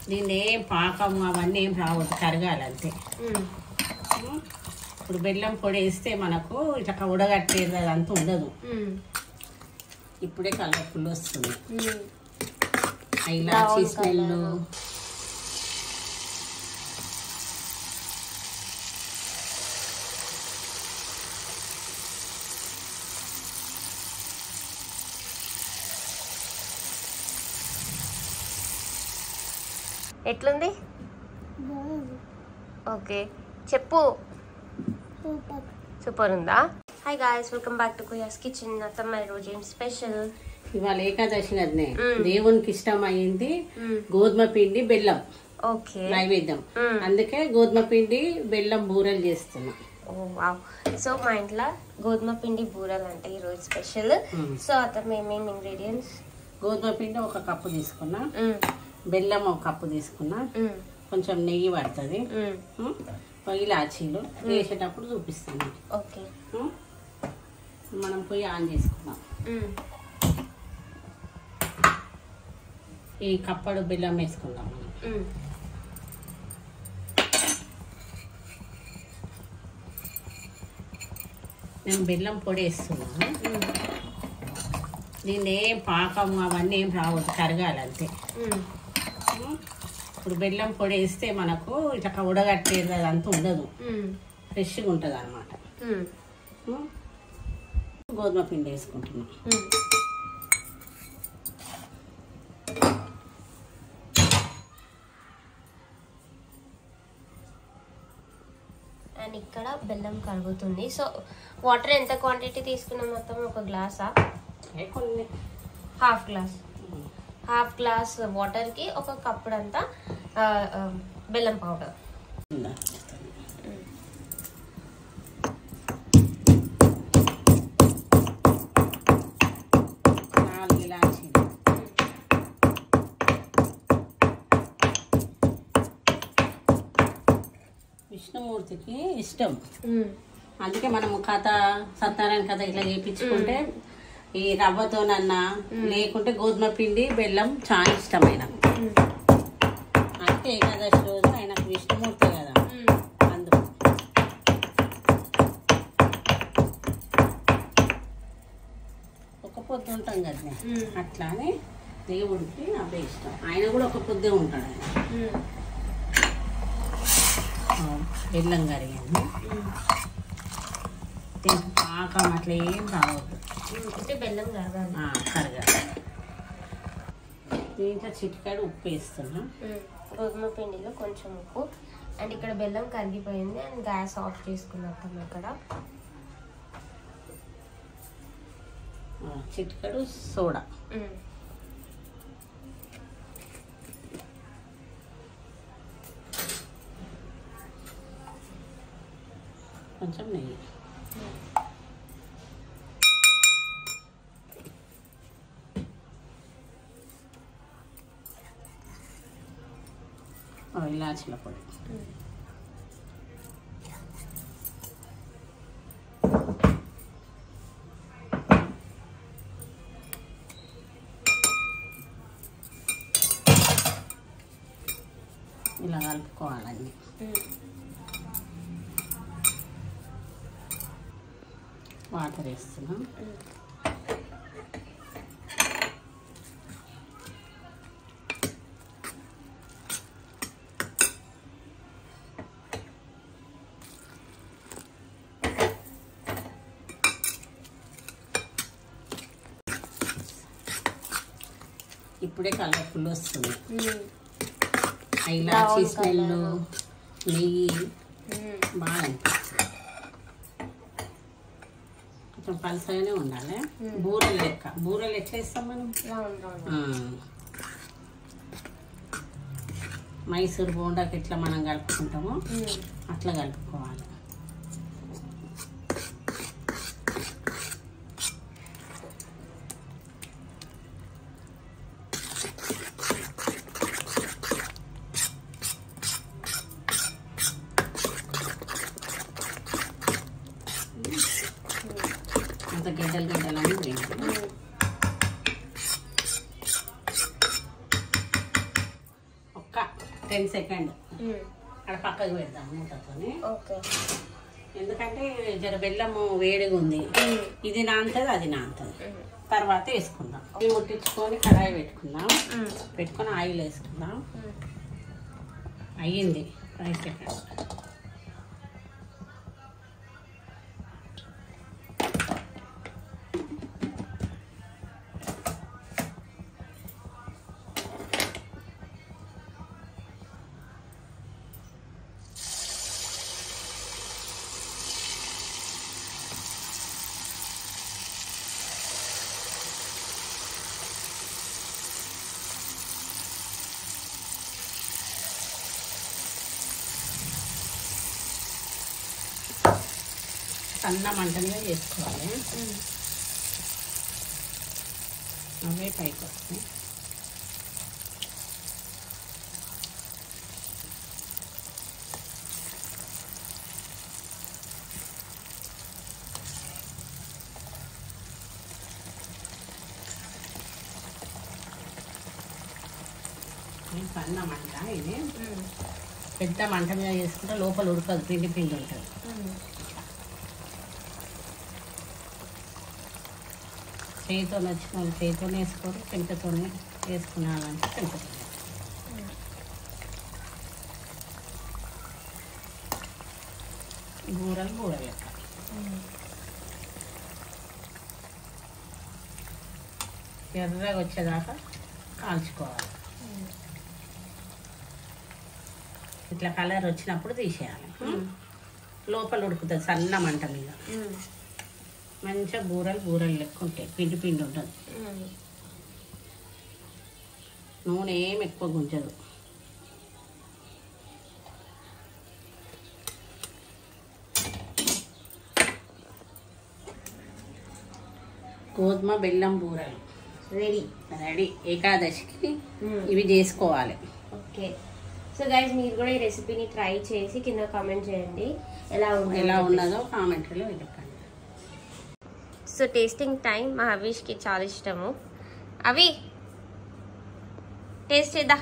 దీన్ని ఏం పాకం అవన్నీ ఏం రావద్దు కరగాలి అంతే ఉమ్. ఉం? ఇప్పుడు బెల్లం పొడి వేస్తే మనకు ఇట్లా ఉడగట్టేది అదంతా ఉండదు ఉమ్. ఇప్పుడే కలర్ఫుల్ వస్తుంది ఉమ్. ఆ ఇలాచీ Brown స్మెల్ colour. ఎట్లుంది ఓకే చెప్పు సూపర్ ఉందా hi guys welcome back to Kuyas kitchen అత్తమ్మ రోజు ఏం స్పెషల్ ఇవాళ ఏకాదశి కదనే మ్. దేవునికి ఇష్టం అయింది గోధుమ పిండి బెల్లం ఓకే నైవేద్యం మ్. అందుకే గోధుమ పిండి బెల్లం బూరెలు చేస్తున్నా ఓ వావ్ సో మా ఇంట్లో గోధుమ పిండి బూరలు అంటే ఈరోజు స్పెషల్ మ్మ్. సో అతను ఏమేమి ఇంగ్రీడియంట్స్ గోధుమ పిండి ఒక కప్పు తీసుకున్నా బెల్లం ఒక కప్పు తీసుకున్నా కొంచెం నెయ్యి పడుతుంది మ్. ఇలాచీలు వేసేటప్పుడు చూపిస్తాను ఓకే మ్. మనం పోయి ఆన్ చేసుకున్నాం ఈ కప్పడు బెల్లం వేసుకుందాం మనం నేను బెల్లం పొడి వేస్తున్నాను దీన్ని ఏం పాకం అవన్నీ ఏం రావద్దు కరగాలి అంతే ఉం? ఇప్పుడు బెల్లం పొడి వేస్తే మనకు ఇట్లా ఉడగట్టేది అదంతా ఉండదు ఫ్రెష్గా ఉంటుంది అనమాట గోధుమ పిండి వేసుకుంటున్నాం అండ్ ఇక్కడ బెల్లం కరుగుతుంది సో వాటర్ ఎంత క్వాంటిటీ తీసుకున్నాం మొత్తం ఒక గ్లాసా ఏ కొన్ని హాఫ్ గ్లాస్ హాఫ్ గ్లాస్ వాటర్కి ఒక కప్పుడంతా ఆ, ఆ, బెల్లం పౌడర్ ఉందా? నాలుగు ఇలాచీలు విష్ణుమూర్తికి ఇష్టం అందుకే మనము కథ సత్యనారాయణ కథ ఇట్లా చేయించుకుంటే ఈ రవ్వతోనన్నా లేకుంటే గోధుమ పిండి బెల్లం చాలా ఇష్టమైన అంటే ఏకాదశి రోజు ఆయనకు విష్ణుమూర్తి కదా అందుకు ఒక పొద్దు ఉంటాం కదా అట్లానే దేవుడికి అవే ఇష్టం ఆయన కూడా ఒక పొద్దే ఉంటాడు ఆయన ఆ, బెల్లం కరిగింది దీనికి పాకం అట్లా ఏం రావద్దు అంటే బెల్లం కరగాలి ఆ, కరగాలి దీంట్లో చిటికాడు ఉప్పు వేస్తున్నా గోధుమ పిండిలో కొంచెం ఉప్పు అండ్ ఇక్కడ బెల్లం కరిగిపోయింది అండ్ గ్యాస్ ఆఫ్ చేసుకున్నాం ఇక్కడ ఆ, చిటికాడు సోడా కొంచెం నెయ్యి ఆ, ఇలాచీల పొడి ఇలా కలుపుకోవాలండి వాటర్ వేస్తున్నాం ఇప్పుడే కలర్ఫుల్ వస్తుంది ఆ ఇలాచీ Brown స్మెల్ colour. నెయ్యి బాగా అనిపిస్తుంది కొంచెం పలసగానే ఉండాలి బూరెలు లెక్క బూరెలు ఎట్లా వేస్తాం మనం రౌండ్ రౌండ్ ఆ. మైసూర్ బోండాకి ఎట్లా మనం కలుపుకుంటామో అట్లా కలుపుకోవాలి అంత గడ్డలు గడ్డలు అని పోయింది ఒక్క టెన్ సెకండ్ అక్కడ పక్కకు పెడదాం మూతతోని ఓకే ఎందుకంటే జర బెల్లము వేడిగా ఉంది ఇది నానుతుంది అది నానుతుంది తర్వాత వేసుకుందాం ఇవి ముట్టించుకొని కడాయి పెట్టుకుందాం పెట్టుకొని ఆయిల్ వేసుకుందాం అయ్యింది ఫైవ్ సెకండ్ సన్న మంటలుగా చేసుకోవాలి అవే పైకి వస్తాయి ఇది సన్న మంట ఇది పెద్ద మంట మీద చేసుకుంటే లోపల ఉడకదు పిండి పిండి ఉంటుంది చేతితో నచ్చిన వాళ్ళు చేతితో వేసుకొని చెంకతోనే వేసుకున్నాలంటే చెంకతో బూరలు బూరలు లెక్క ఎర్రగా వచ్చేదాకా కాల్చుకోవాలి ఇట్లా కలర్ వచ్చినప్పుడు తీసేయాలి లోపల ఉడుకుతుంది సన్న మంట మీద మంచిగా బూరలు బూరలు లెక్క ఉంటాయి పిండి పిండి ఉంటుంది నూనె ఏం ఎక్కువ గుంజదు గోధుమ బెల్లం బూరలు రెడీ రెడీ ఏకాదశికి ఇవి చేసుకోవాలి ఓకే సో గైస్ మీరు కూడా ఈ రెసిపీని ట్రై చేసి కింద కామెంట్ చేయండి ఎలా ఉంది ఎలా ఉన్నదో కామెంట్లో చెప్పండి సో టేస్టింగ్ టైం మా హవీష్కి చాలా ఇష్టము అవి టేస్ట్ చేద్దా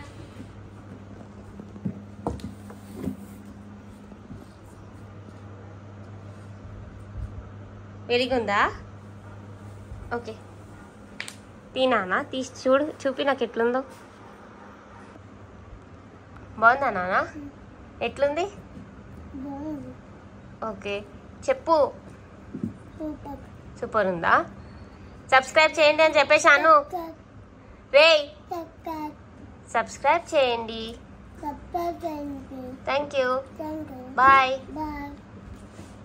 వెరిగుందా ఓకే తినానా తీసి చూడు చూపి నాకు ఎట్లుందో బాగుందా నాన్న ఎట్లుంది ఓకే చెప్పు సూపర్ ఉందా సబ్స్క్రైబ్ చేయండి అని చెప్పేశాను రే సబ్స్క్రైబ్ చేయండి థ్యాంక్ యూ బాయ్ Bye.